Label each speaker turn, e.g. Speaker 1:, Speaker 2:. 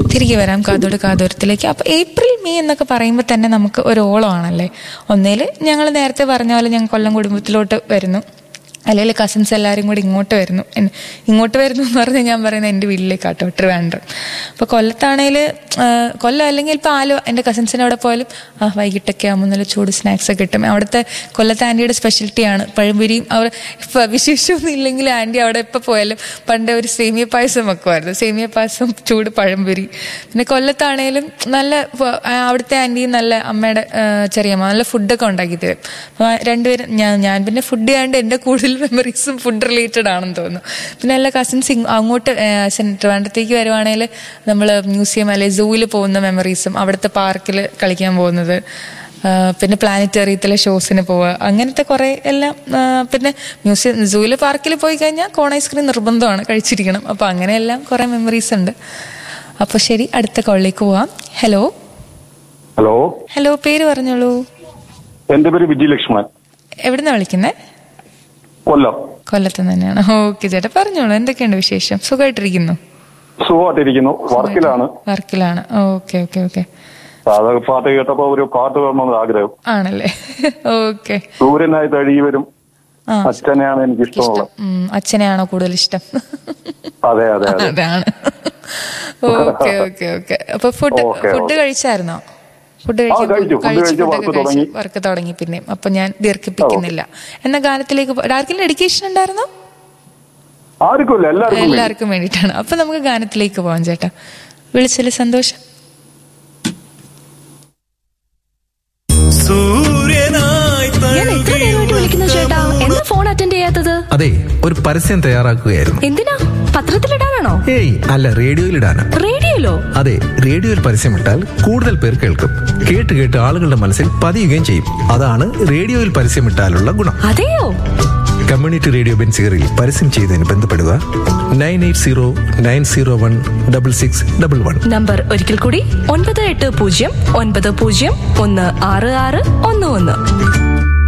Speaker 1: തിരികെ വരാം കാതോട് കാതോരത്തിലേക്ക് അപ്പോൾ ഏപ്രിൽ മെയ് എന്നൊക്കെ പറയുമ്പോൾ തന്നെ നമുക്ക് ഒരു ഓളമാണല്ലേ ഒന്നേൽ ഞങ്ങൾ നേരത്തെ പറഞ്ഞ പോലെ ഞങ്ങൾ കൊല്ലം കുടുംബത്തിലോട്ട് വരുന്നു അല്ലെങ്കിൽ കസിൻസ് എല്ലാവരും കൂടി ഇങ്ങോട്ട് വരുന്നു എൻ- ഇങ്ങോട്ട് വരുന്നു എന്ന് പറഞ്ഞാൽ ഞാൻ പറയുന്നത് എൻ്റെ വീട്ടിലേക്കാട്ടോ ട്രിവാൻഡ്രം അപ്പോൾ കൊല്ലത്താണേൽ കൊല്ലം അല്ലെങ്കിൽ ഇപ്പോൾ ആലോ എൻ്റെ കസിൻസിൻ്റെ അവിടെ പോയാലും ആ വൈകിട്ടൊക്കെ ആകുമ്പോൾ നല്ല ചൂട് സ്നാക്സ് ഒക്കെ കിട്ടും അവിടുത്തെ കൊല്ലത്തെ ആൻറ്റിയുടെ സ്പെഷ്യലിറ്റിയാണ് പഴംപൊരിയും അവർ ഇപ്പോൾ വിശേഷമൊന്നും ഇല്ലെങ്കിൽ ആൻറ്റി അവിടെ എപ്പോൾ പോയാലും പണ്ട് ഒരു സേമിയ പായസം വെക്കുമായിരുന്നു സേമിയ പായസം ചൂട് പഴംപൊരി പിന്നെ കൊല്ലത്താണേലും നല്ല ഫ- ആ, അവിടുത്തെ ആൻറ്റിയും നല്ല അമ്മയുടെ ആ, ചെറിയമ്മ നല്ല ഫുഡൊക്കെ ഉണ്ടാക്കി തരും അപ്പോൾ രണ്ടുപേരും ഞാൻ ഞാൻ പിന്നെ ഫുഡ് ചെയ്യാണ്ട് എൻ്റെ കൂടുതൽ മെമ്മറീസും ഫുഡ് റിലേറ്റഡ് ആണെന്ന് തോന്നുന്നു പിന്നെ എല്ലാ കസിൻസ് അങ്ങോട്ട് ആ, സെൻ- ട്രിവാൻഡ്രത്തേക്ക് വരുവാണെങ്കിൽ നമ്മൾ മ്യൂസിയം അല്ലെങ്കിൽ സൂവിൽ പോകുന്ന മെമ്മറീസും അവിടുത്തെ പാർക്കിൽ കളിക്കാൻ പോകുന്നത് ആ, പിന്നെ പ്ലാനറ്റേറിയത്തിലെ ഷോസിന് പോവുക അങ്ങനത്തെ കുറേ എല്ലാം ആ, പിന്നെ മ്യൂസിയം സൂവിൽ പാർക്കിൽ പോയി കഴിഞ്ഞാൽ കോൺ ഐസ്ക്രീം നിർബന്ധമാണ് കഴിച്ചിരിക്കണം അപ്പോൾ അങ്ങനെയെല്ലാം കുറേ മെമ്മറീസ് ഉണ്ട് അപ്പോൾ ശരി അടുത്ത കോളിലേക്ക് പോവാം ഹലോ
Speaker 2: ഹലോ
Speaker 1: ഹലോ പേര് പറഞ്ഞോളൂ
Speaker 2: എന്റെ പേര് വിജയലക്ഷ്മണൻ
Speaker 1: എവിടുന്നാ വിളിക്കുന്നത്
Speaker 2: കൊല്ലം
Speaker 1: കൊല്ലത്ത് തന്നെയാണ് ഓക്കെ ചേട്ടാ പറഞ്ഞോളൂ എന്തൊക്കെയുണ്ട് വിശേഷം സുഖമായിട്ടിരിക്കുന്നു
Speaker 2: സുഖമായിട്ടിരിക്കുന്നു വർക്കിലാണ്
Speaker 1: വർക്കിലാണ് ഓക്കെ ഓക്കെ ഓക്കെ
Speaker 2: അത് പാട്ട് കേട്ടപ്പോ ഒരു പാട്ട് വേണമെന്ന് ആഗ്രഹം
Speaker 1: ആണല്ലേ ഓക്കെ
Speaker 2: സൂര്യനായി തഴുകി വരും
Speaker 1: ആ
Speaker 2: അച്ഛനെയാണ് എനിക്ക്
Speaker 1: ഇഷ്ടം
Speaker 2: ഇഷ്ടമുള്ളത്
Speaker 1: ഉം, അച്ഛനെയാണോ കൂടുതൽ ഇഷ്ടം
Speaker 2: അതെ അതെ അതെ
Speaker 1: അതാണ് ഓക്കെ ഓക്കെ ഓക്കെ അപ്പൊ ഫുഡ്
Speaker 2: ഓക്കെ,
Speaker 1: ഫുഡ്
Speaker 2: ഓക്കെ.
Speaker 1: കഴിച്ചായിരുന്നോ ഫുഡ്
Speaker 2: കഴിച്ചു. ഫുഡ് കഴിച്ച് വർക്ക് തുടങ്ങി.
Speaker 1: വർക്ക് തുടങ്ങി പിന്നെ അപ്പൊ ഞാൻ ദീർഘിപ്പിക്കുന്നില്ല എന്ന ഗാനത്തിലേക്ക് പോ- ആർക്കെങ്കിലും ഡെഡിക്കേഷൻ ഉണ്ടായിരുന്നോ
Speaker 2: ആർക്കുമില്ല എല്ലാവർക്കും വേണ്ടി.
Speaker 1: എല്ലാവർക്കും വേണ്ടിയിട്ടാണ് അപ്പൊ നമുക്ക് ഗാനത്തിലേക്ക് പോവാം ചേട്ടാ വിളിച്ചതിൽ സന്തോഷം
Speaker 3: സൂര്യനായി
Speaker 4: ഞാൻ എത്ര നേരമായിട്ട് വിളിക്കുന്നു ചേട്ടാ എന്താ ഫോൺ അറ്റൻഡ് ചെയ്യാത്തത്
Speaker 5: അതെ ഒരു പരസ്യം തയ്യാറാക്കുകയായിരുന്നു
Speaker 4: എന്തിനാ പത്രത്തിലിടാനാണോ
Speaker 5: ഏയ് അല്ല റേഡിയോയിലിടാന്
Speaker 4: റേഡിയോയിലോ
Speaker 5: അതെ റേഡിയോയിൽ പരസ്യമിട്ടാൽ കൂടുതൽ പേർ കേൾക്കും കേട്ട് കേട്ട് ആളുകളുടെ മനസ്സിൽ പതിയുകയും ചെയ്യും അതാണ് റേഡിയോയിൽ പരസ്യമിട്ടാലുള്ള ഗുണം
Speaker 4: അതെയോ
Speaker 5: കമ്മ്യൂണിറ്റി റേഡിയോ ബെൻസിഗറിൽ പരസ്യം ചെയ്തതിന് ബന്ധപ്പെടുക nine eight zero nine zero one double six double one
Speaker 4: number ഒരിക്കൽ കൂടി ഒൻപത് എട്ട് പൂജ്യം ഒൻപത് പൂജ്യം ഒന്ന് ആറ് ആറ് ഒന്ന് ഒന്ന്